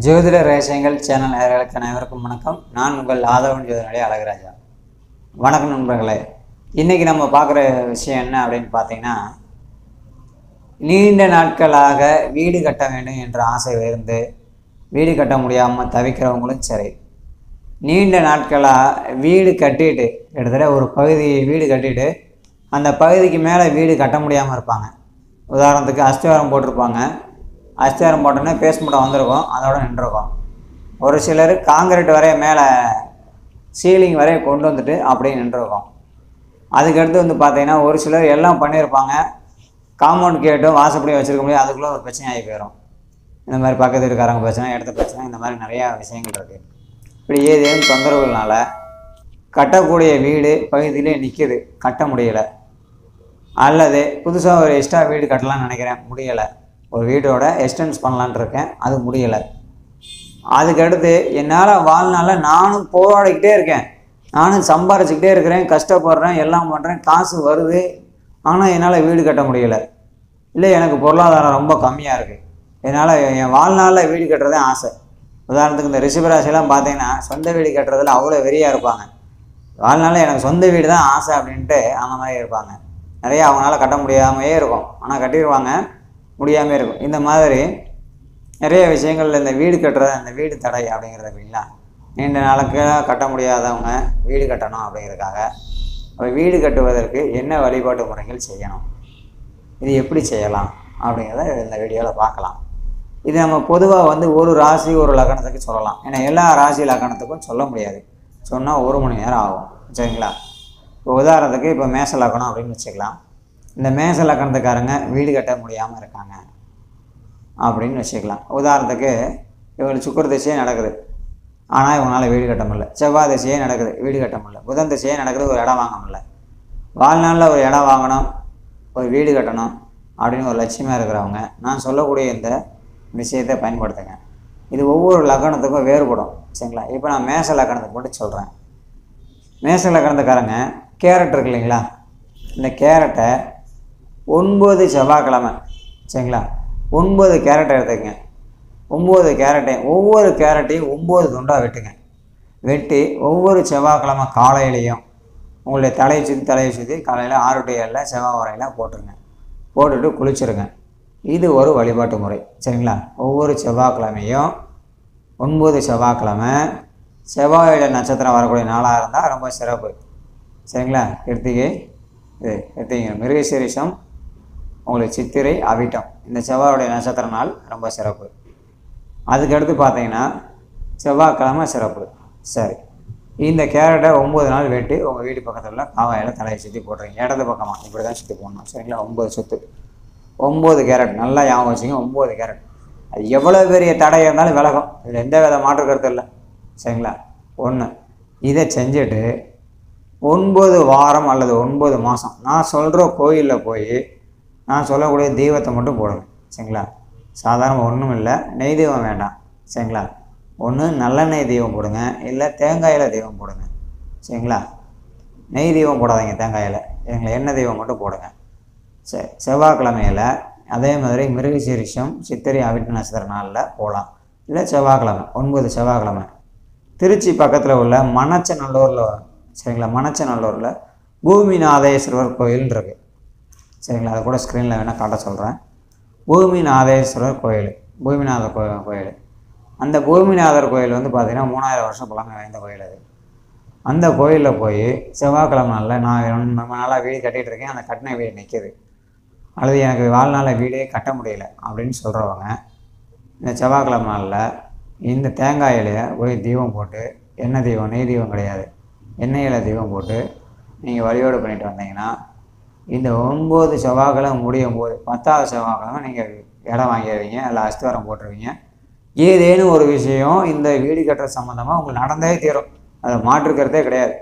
ஜோதிட ரகசியங்கள் சேனல் நேயர்களுக்கு அனைவருக்கும் வணக்கம் நான் உங்கள் ஆதவன் ஜோதிடனே அழகராஜா வணக்கம் நண்பர்களே இன்றைக்கி நம்ம பார்க்குற விஷயம் என்ன அப்படின்னு பார்த்தீங்கன்னா நீண்ட நாட்களாக வீடு கட்ட வேண்டும் என்ற ஆசை இருந்து வீடு கட்ட முடியாமல் தவிக்கிறவங்களும் சரி நீண்ட நாட்களாக வீடு கட்டிட்டு கிட்டத்தட்ட ஒரு பகுதி வீடு கட்டிட்டு அந்த பகுதிக்கு மேலே வீடு கட்ட முடியாமல் இருப்பாங்க உதாரணத்துக்கு அஸ்திவாரம் போட்டிருப்பாங்க அஸ்திவாரம் போட்டோன்னே பேஸ்மெண்ட் வந்திருக்கும் அதோட நின்றுருக்கும் ஒரு சிலர் காங்கிரீட் வரைய மேலே சீலிங் வரைய கொண்டு வந்துட்டு அப்படியே நின்றுருக்கும் அதுக்கடுத்து வந்து பார்த்தீங்கன்னா ஒரு சிலர் எல்லாம் பண்ணியிருப்பாங்க காம்பவுண்ட் கேட்டும் வாசப்படி வச்சுருக்க முடியாது அதுக்குள்ளே ஒரு பிரச்சனை ஆகி போயிடும் இந்த மாதிரி பக்கத்து இருக்காரங்க பிரச்சனை இடத்த பிரச்சனை இந்த மாதிரி நிறையா விஷயங்கள் இருக்குது இப்படி ஏதேனும் தொந்தரவுகள்னால கட்டக்கூடிய வீடு பகுதியிலே நிற்கிது கட்ட முடியலை அல்லது புதுசாக ஒரு எக்ஸ்ட்ரா வீடு கட்டலாம்னு நினைக்கிறேன் முடியலை ஒரு வீடோட எக்ஸ்டென்ஸ் பண்ணலான்னு இருக்கேன் அது முடியலை அதுக்கடுத்து என்னால் வாழ்நாளில் நானும் போராடிக்கிட்டே இருக்கேன் நானும் சம்பாரிச்சுக்கிட்டே இருக்கிறேன் கஷ்டப்படுறேன் எல்லாம் பண்ணுறேன் காசு வருது ஆனால் என்னால் வீடு கட்ட முடியலை இல்லை எனக்கு பொருளாதாரம் ரொம்ப கம்மியாக இருக்குது என்னால் என் வாழ்நாளில் வீடு கட்டுறதே ஆசை உதாரணத்துக்கு இந்த ரிஷபராசிலாம் பார்த்தீங்கன்னா சொந்த வீடு கட்டுறதுல அவ்வளோ வெறியாக இருப்பாங்க வாழ்நாளில் எனக்கு சொந்த வீடு தான் ஆசை அப்படின்ட்டு அந்த மாதிரி இருப்பாங்க நிறைய அவங்களால கட்ட முடியாமையே இருக்கும் ஆனால் கட்டிடுவாங்க முடியாமல் இருக்கும் இந்த மாதிரி நிறைய விஷயங்கள் இந்த வீடு கட்டுறது அந்த வீடு தடை அப்படிங்கிறது இல்லைங்களா நீண்ட நாளுக்கு கட்ட முடியாதவங்க வீடு கட்டணும் அப்படிங்கிறதுக்காக அப்போ வீடு கட்டுவதற்கு என்ன வழிபாட்டு முறைகள் செய்யணும் இது எப்படி செய்யலாம் அப்படிங்கிறத இந்த வீடியோவில் பார்க்கலாம் இது நம்ம பொதுவாக வந்து ஒரு ராசி ஒரு லக்கணத்துக்கு சொல்லலாம் ஏன்னா எல்லா ராசி லக்கணத்துக்கும் சொல்ல முடியாது சொன்னால் ஒரு மணி நேரம் ஆகும் சரிங்களா இப்போ உதாரணத்துக்கு இப்போ மேச லக்கணம் அப்படின்னு வச்சுக்கலாம் இந்த மேச லக்கணத்துக்காரங்க வீடு கட்ட முடியாமல் இருக்காங்க அப்படின்னு வச்சுக்கலாம் உதாரணத்துக்கு இவங்களுக்கு சுக்கர திசையே நடக்குது ஆனால் இவங்களால வீடு கட்ட முடியல செவ்வாய் திசையே நடக்குது வீடு கட்ட முடியல புதன் திசையே நடக்குது ஒரு இடம் வாங்க முடியல வாழ்நாளில் ஒரு இடம் வாங்கணும் ஒரு வீடு கட்டணும் அப்படின்னு ஒரு லட்சியமாக இருக்கிறவங்க நான் சொல்லக்கூடிய இந்த விஷயத்தை பயன்படுத்துங்க இது ஒவ்வொரு லக்கணத்துக்கும் வேறுபடும் சரிங்களா இப்போ நான் மேச லக்கணத்துக்கு மட்டும் சொல்கிறேன் மேச லக்கணத்துக்காரங்க கேரட் இருக்கு இல்லைங்களா இந்த கேரட்டை ஒன்பது செவ்வாய்க்கிழமை சரிங்களா ஒன்பது கேரட்டை எடுத்துக்கங்க ஒம்பது கேரட்டையும் ஒவ்வொரு கேரட்டையும் ஒம்பது துண்டாக வெட்டுங்க வெட்டி ஒவ்வொரு செவ்வாய்க்கிழமை காலையிலையும் உங்களுடைய தலையை சுற்றி தலையை சுற்றி காலையில் ஆறு டு ஏழில் செவ்வாய் வரையில் போட்டுருங்க போட்டுட்டு குளிச்சிருங்க இது ஒரு வழிபாட்டு முறை சரிங்களா ஒவ்வொரு செவ்வாய்க்கிழமையும் ஒன்பது செவ்வாய்க்கிழமை செவ்வாயோட நட்சத்திரம் வரக்கூடிய நாளாக இருந்தால் ரொம்ப சிறப்பு சரிங்களா கிருத்திகை இது கிருத்திகை மிருகசீரிஷம் உங்களுக்கு சித்திரை அவிட்டம் இந்த செவ்வாயுடைய நட்சத்திர நாள் ரொம்ப சிறப்பு அதுக்கடுத்து பார்த்தீங்கன்னா செவ்வாய்க்கிழமை சிறப்பு சரி இந்த கேரட்டை ஒம்பது நாள் வெட்டி உங்கள் வீட்டு பக்கத்தில் உள்ள காவாயில் தலையை சுற்றி போட்டுருங்க இடது பக்கமாக இப்படி தான் சுற்றி போடணும் சரிங்களா ஒம்பது சுற்று ஒம்பது கேரட் நல்லா ஞாபகம் வச்சுங்க ஒம்பது கேரட் அது எவ்வளோ பெரிய தடை இருந்தாலும் விலகும் இதில் எந்த வித மாற்று கருத்து இல்லை சரிங்களா ஒன்று இதை செஞ்சுட்டு ஒன்பது வாரம் அல்லது ஒன்பது மாதம் நான் சொல்கிற கோயிலில் போய் நான் சொல்லக்கூடிய தெய்வத்தை மட்டும் போடுங்க சரிங்களா சாதாரண ஒன்றும் இல்லை நெய் தெய்வம் வேண்டாம் சரிங்களா ஒன்று நல்லெண்ணெய் தெய்வம் போடுங்க இல்லை தேங்காயில் தெய்வம் போடுங்க சரிங்களா நெய் தெய்வம் போடாதீங்க தேங்காயில் சரிங்களா எண்ணெய் தெய்வம் மட்டும் போடுங்க சரி செவ்வாய்க்கிழமையில் அதே மாதிரி மிருகசீரிஷம் சித்திரை அவிட்ட நட்சத்திர நாளில் போகலாம் இல்லை செவ்வாய்க்கிழமை ஒன்பது செவ்வாய்க்கிழமை திருச்சி பக்கத்தில் உள்ள மணச்சநல்லூரில் சரிங்களா மணச்சநல்லூரில் பூமிநாதேஸ்வரர் கோயில்னு இருக்குது சரிங்களா அதை கூட ஸ்க்ரீனில் வேணால் காட்ட சொல்கிறேன் பூமிநாதேஸ்வரர் கோயில் பூமிநாத கோ கோயில் அந்த பூமிநாதர் கோயில் வந்து பார்த்திங்கன்னா மூணாயிரம் வருஷம் பழமை வாய்ந்த கோயில் அது அந்த கோயிலில் போய் செவ்வாய்க்கிழமை நாளில் நான் ரொம்ப நாளாக வீடு கட்டிகிட்டு இருக்கேன் அந்த கட்டின வீடு நிற்கிது அல்லது எனக்கு வாழ்நாளில் வீடே கட்ட முடியல அப்படின்னு சொல்கிறவங்க இந்த செவ்வாய்க்கிழமை நாளில் இந்த தேங்காய் இலையை போய் தீபம் போட்டு எண்ணெய் தீபம் நெய் தீபம் கிடையாது எண்ணெய் இலை தீபம் போட்டு நீங்கள் வழிபாடு பண்ணிட்டு வந்தீங்கன்னா இந்த ஒம்பது செவ்வாய்க்கிழமை முடியும் போது பத்தாவது செவ்வாய்க்கிழமை நீங்கள் இடம் வாங்கிடுவீங்க இல்லை அஸ்திவாரம் போட்டுருவீங்க ஏதேனும் ஒரு விஷயம் இந்த வீடு கட்டுற சம்மந்தமாக உங்களுக்கு நடந்தே தீரும் அதை மாற்றுக்கிறதே கிடையாது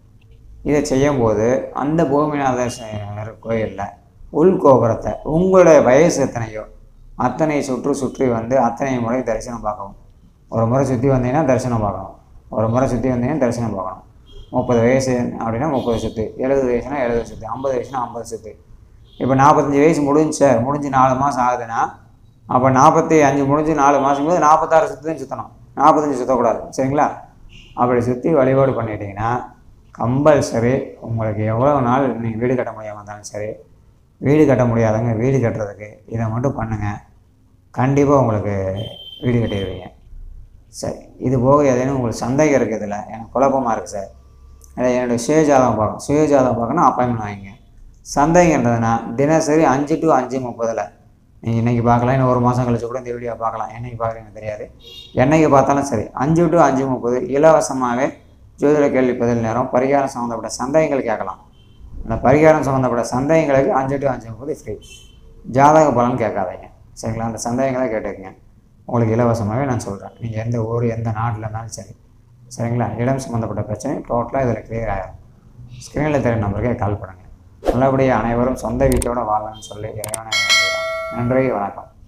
இதை செய்யும்போது அந்த பூமிநாதர் கோயிலில் உள்கோபுரத்தை உங்களுடைய வயசு எத்தனையோ அத்தனை சுற்று சுற்றி வந்து அத்தனை முறை தரிசனம் பார்க்கவும் ஒரு முறை சுற்றி வந்தீங்கன்னா தரிசனம் பார்க்கணும் ஒரு முறை சுற்றி வந்தீங்கன்னா தரிசனம் பார்க்கணும் முப்பது வயசு அப்படின்னா முப்பது சுற்று எழுபது வயசுனா எழுபது சுற்று ஐம்பது வயசுனா ஐம்பது சுற்று இப்போ நாற்பத்தஞ்சு வயசு முடிஞ்சு சார் முடிஞ்சு நாலு மாதம் ஆகுதுன்னா அப்போ நாற்பத்தி அஞ்சு முடிஞ்சு நாலு மாதம் போது நாற்பத்தாறு சுற்றி தான் சுற்றணும் நாற்பத்தஞ்சு சுற்றக்கூடாது சரிங்களா அப்படி சுற்றி வழிபாடு பண்ணிட்டீங்கன்னா கம்பல்சரி உங்களுக்கு எவ்வளோ நாள் நீங்கள் வீடு கட்ட முடியாமல் இருந்தாலும் சரி வீடு கட்ட முடியாதவங்க வீடு கட்டுறதுக்கு இதை மட்டும் பண்ணுங்கள் கண்டிப்பாக உங்களுக்கு வீடு கட்டிடுவீங்க சரி இது போக ஏதேனும் உங்களுக்கு சந்தேகம் இருக்குது இதில் எனக்கு குழப்பமாக இருக்குது சார் இல்லை என்னுடைய சுயஜாதகம் பார்க்கணும் சுயஜாதகம் பார்க்கணும் அப்பாயின்மெண்ட் வாங்கிங்க சந்தேகன்றதுனா தினசரி அஞ்சு டு அஞ்சு முப்பதில் நீங்கள் இன்றைக்கி பார்க்கலாம் இன்னும் ஒரு மாதம் கழிச்சு கூட இந்த வீடியோ பார்க்கலாம் என்னைக்கு பார்க்குறீங்க தெரியாது என்னைக்கு பார்த்தாலும் சரி அஞ்சு டு அஞ்சு முப்பது இலவசமாகவே ஜோதிட கேள்வி பதில் நேரம் பரிகாரம் சம்மந்தப்பட்ட சந்தேகங்கள் கேட்கலாம் அந்த பரிகாரம் சம்மந்தப்பட்ட சந்தேகங்களுக்கு அஞ்சு டு அஞ்சு முப்பது ஃப்ரீ ஜாதக பலன் கேட்காதீங்க சரிங்களா அந்த சந்தேகங்களை கேட்டுக்கங்க உங்களுக்கு இலவசமாகவே நான் சொல்கிறேன் நீங்கள் எந்த ஊர் எந்த நாட்டில் இருந்தாலும் சரி சரிங்களா இடம் சம்மந்தப்பட்ட பிரச்சனை டோட்டலாக இதில் கிளியர் ஆகிடும் ஸ்க்ரீனில் தெரிய நம்பருக்கே கால் பண்ணுங்கள் நல்லபடியாக அனைவரும் சொந்த வீட்டோட வாழணும்னு சொல்லி இறைவனை வேண்டுகிறேன். நன்றி வணக்கம்